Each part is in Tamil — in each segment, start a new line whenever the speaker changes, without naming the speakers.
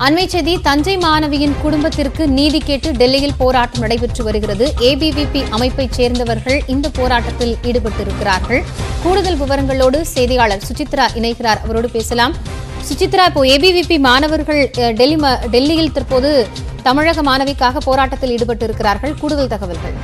அண்மை செய்தி தஞ்சை மாணவியின் குடும்பத்திற்கு நீதி கேட்டு டெல்லியில் போராட்டம் நடைபெற்று வருகிறது ஏபிவிபி அமைப்பைச் சேர்ந்தவர்கள் இந்த போராட்டத்தில் ஈடுபட்டிருக்கிறார்கள் கூடுதல் விவரங்களோடு செய்தியாளர் சுசித்ரா இணைகிறார் அவரோடு பேசலாம் சுசித்ரா இப்போ ஏபிவிபி மாணவர்கள் அஹ், டெல்லி ம- டெல்லியில் தற்போது தமிழக மாணவிக்காக போராட்டத்தில் ஈடுபட்டிருக்கிறார்கள் கூடுதல் தகவல்கள்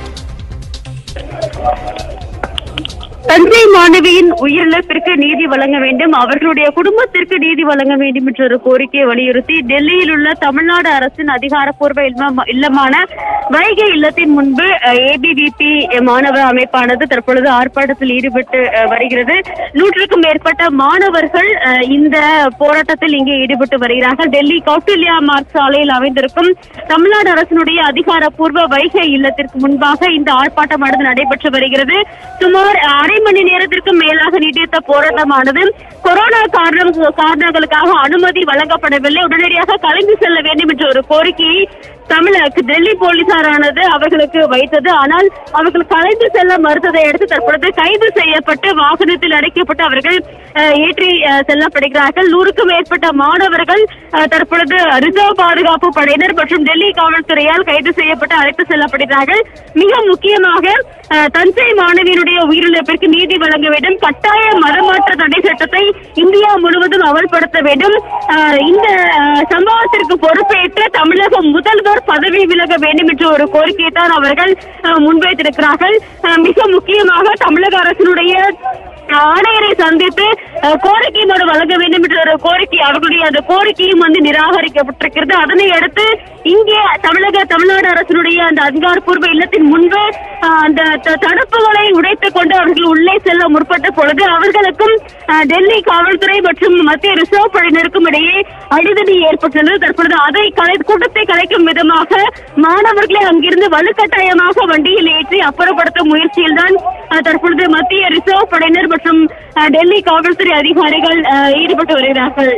தஞ்சை மாணவியின் உயிரிழப்பிற்கு நீதி வழங்க வேண்டும் அவர்களுடைய குடும்பத்திற்கு நீதி வழங்க வேண்டும் என்ற ஒரு கோரிக்கையை வலியுறுத்தி டெல்லியில் உள்ள தமிழ்நாடு அரசின் அதிகாரப்பூர்வ இல்லமா- இல்லமான வைகை இல்லத்தின் முன்பு ஏபிவிபி மாணவர் அமைப்பானது தற்பொழுது ஆர்ப்பாட்டத்தில் ஈடுபட்டு அஹ், வருகிறது நூற்றுக்கும் மேற்பட்ட மாணவர்கள் அஹ், இந்த போராட்டத்தில் இங்கே ஈடுபட்டு வருகிறார்கள் டெல்லி கௌட்டில்யா மார்க் சாலையில் அமைந்திருக்கும் தமிழ்நாடு அரசினுடைய அதிகாரப்பூர்வ வைகை இல்லத்திற்கு முன்பாக இந்த ஆர்ப்பாட்டமானது நடைபெற்று வருகிறது சுமார் அரை மணி நேரத்திற்கு மேலாக நீடித்த போராட்டமானது கொரோனா காரணம் காரணங்களுக்காக அனுமதி வழங்கப்படவில்லை உடனடியாக கலைந்து செல்ல வேண்டும் என்ற ஒரு கோரிக்கையை தமிழக டெல்லி போலீசாரானது அவர்களுக்கு வைத்தது ஆனால் அவர்கள் கலைந்து செல்ல மறுத்ததை அடுத்து தற்பொழுது கைது செய்யப்பட்டு வாகனத்தில் அடைக்கப்பட்டு அவர்கள் அஹ், ஏற்றி அஹ், செல்லப்படுகிறார்கள் நூறுக்கும் மேற்பட்ட மாணவர்கள் அஹ், தற்பொழுது ரிசர்வ் பாதுகாப்பு படையினர் மற்றும் டெல்லி காவல்துறையால் கைது செய்யப்பட்டு அழைத்து செல்லப்படுகிறார்கள் மிக முக்கியமாக அஹ், தஞ்சை மாணவியினுடைய உயிரிழப்பிற்கு நீதி வழங்க வேண்டும் கட்டாய மதமாற்ற தடை சட்டத்தை இந்தியா முழுவதும் அமல்படுத்த வேண்டும் அஹ், இந்த அஹ், சம்பவத்திற்கு பொறுப்பேற்று தமிழக முதல்வர் பதவி விலக வேண்டும் என்ற ஒரு கோரிக்கையை தான் அவர்கள் அஹ், முன்வைத்திருக்கிறார்கள் அஹ், மிக முக்கியமாக தமிழக அரசினுடைய ஆணையரை சந்தித்து அஹ், கோரிக்கை மனு வழங்க வேண்டும் என்ற ஒரு கோரிக்கை அவர்களுடைய அந்த கோரிக்கையும் வந்து நிராகரிக்கப்பட்டிருக்கிறது அதனை அடுத்து இங்கே தமிழக தமிழ்நாடு அரசினுடைய அந்த அதிகாரப்பூர்வ இல்லத்தின் முன்பு அஹ், அந்த த- தடுப்புகளை உடைத்துக் கொண்டு அவர்கள் உள்ளே செல்ல முற்பட்ட பொழுது அவர்களுக்கும் அஹ், டெல்லி காவல்துறை மற்றும் மத்திய ரிசர்வ் படையினருக்கும் இடையே அடிதடி ஏற்பட்டுள்ளது தற்பொழுது அதை கலை கூட்டத்தை கலைக்கும் விதமாக மாணவர்களை அங்கிருந்து வலுக்கட்டாயமாக வண்டியில் ஏற்றி அப்புறப்படுத்தும் முயற்சியில் தான் தற்பொழுது மத்திய ரிசர்வ் படையினர் மற்றும் அஹ், டெல்லி காவல்துறை அதிகாரிகள் அஹ், ஈடுபட்டு வருகிறார்கள்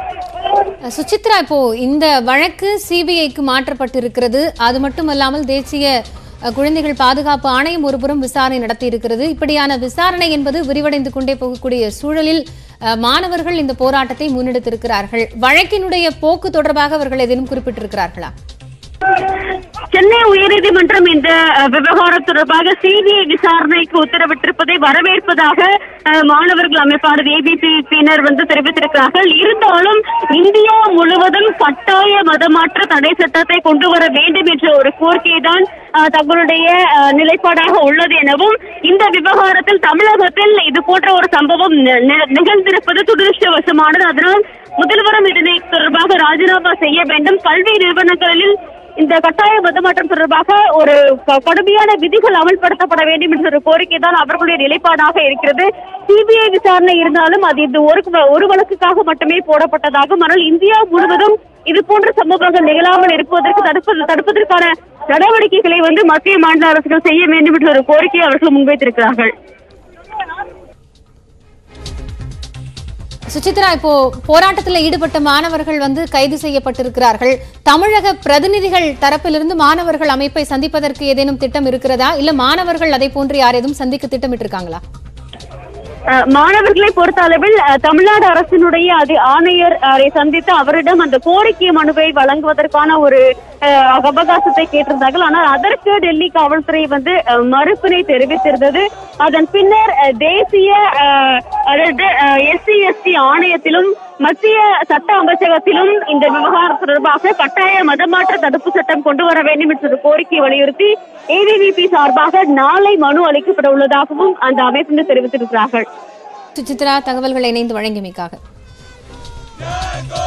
அஹ், சுசித்ரா இப்போ இந்த வழக்கு சிபிஐக்கு மாற்றப்பட்டிருக்கிறது அது மட்டுமல்லாமல் தேசிய அஹ், குழந்தைகள் பாதுகாப்பு ஆணையம் ஒருபுறம் விசாரணை நடத்தி இருக்கிறது இப்படியான விசாரணை என்பது விரிவடைந்து கொண்டே போகக்கூடிய சூழலில் அஹ், மாணவர்கள் இந்த போராட்டத்தை முன்னெடுத்திருக்கிறார்கள் வழக்கினுடைய போக்கு தொடர்பாக அவர்கள் ஏதேனும் குறிப்பிட்டிருக்கிறார்களா
சென்னை உயர்நீதிமன்றம் இந்த அஹ், விவகாரம் தொடர்பாக சிபிஐ விசாரணைக்கு உத்தரவிட்டிருப்பதை வரவேற்பதாக அஹ், மாணவர்கள் அமைப்பானது ஏபிபியினர் வந்து தெரிவித்திருக்கிறார்கள் இருந்தாலும் இந்தியா முழுவதும் கட்டாய மதமாற்ற தடை சட்டத்தை கொண்டு வர வேண்டும் என்ற ஒரு கோரிக்கை தான் தங்களுடைய அஹ், நிலைப்பாடாக உள்ளது எனவும் இந்த விவகாரத்தில் தமிழகத்தில் இது போன்ற ஒரு சம்பவம் நி- நி- நிகழ்ந்திருப்பது துரதிருஷ்டவசமானது அதனால் முதல்வரும் இதனை தொடர்பாக ராஜினாமா செய்ய வேண்டும் கல்வி நிறுவனங்களில் இந்த கட்டாய மதமாற்றம் தொடர்பாக ஒரு க- கடுமையான விதிகள் அமல்படுத்தப்பட வேண்டும் என்ற ஒரு கோரிக்கை தான் அவர்களுடைய நிலைப்பாடாக இருக்கிறது சிபிஐ விசாரணை இருந்தாலும் அது இந்த ஒரு ஒரு வழக்குக்காக மட்டுமே போடப்பட்டதாகும் ஆனால் இந்தியா முழுவதும் இது போன்ற சம்பவங்கள் நிகழாமல் இருப்பதற்கு தடுப்பது தடுப்பதற்கான நடவடிக்கைகளை வந்து மத்திய மாநில அரசுகள் செய்ய வேண்டும் என்ற ஒரு கோரிக்கையை அவர்கள் முன்வைத்திருக்கிறார்கள்
சுசித்ரா இப்போ போராட்டத்தில் ஈடுபட்ட மாணவர்கள் வந்து கைது செய்யப்பட்டிருக்கிறார்கள் தமிழக பிரதிநிதிகள் தரப்பிலிருந்து மாணவர்கள் அமைப்பை சந்திப்பதற்கு ஏதேனும் திட்டம் இருக்கிறதா இல்ல மாணவர்கள் அதை போன்று யாரேதும் சந்திக்க திட்டமிட்டிருக்காங்களா
அஹ் மாணவர்களை பொறுத்த அளவில் அஹ், தமிழ்நாடு அரசினுடைய அது ஆணையர் அவரை சந்தித்து அவரிடம் அந்த கோரிக்கை மனுவை வழங்குவதற்கான ஒரு அஹ், அவகாசத்தை கேட்டிருந்தார்கள் ஆனால் அதற்கு டெல்லி காவல்துறை வந்து அஹ், மறுப்பினை தெரிவித்திருந்தது அதன் பின்னர் அஹ், தேசிய அஹ், அதாவது எஸ்சி எஸ்டி ஆணையத்திலும் மத்திய சட்ட அமைச்சகத்திலும் இந்த விவகாரம் தொடர்பாக கட்டாய மதமாற்ற தடுப்பு சட்டம் கொண்டு வர வேண்டும் என்ற ஒரு கோரிக்கையை வலியுறுத்தி ஏவிவிபி சார்பாக நாளை மனு அளிக்கப்பட உள்ளதாகவும் அந்த அமைப்பினர் தெரிவித்திருக்கிறார்கள்
சுசித்ரா தகவல்களை இணைந்து வழங்கியமைக்காக
Jai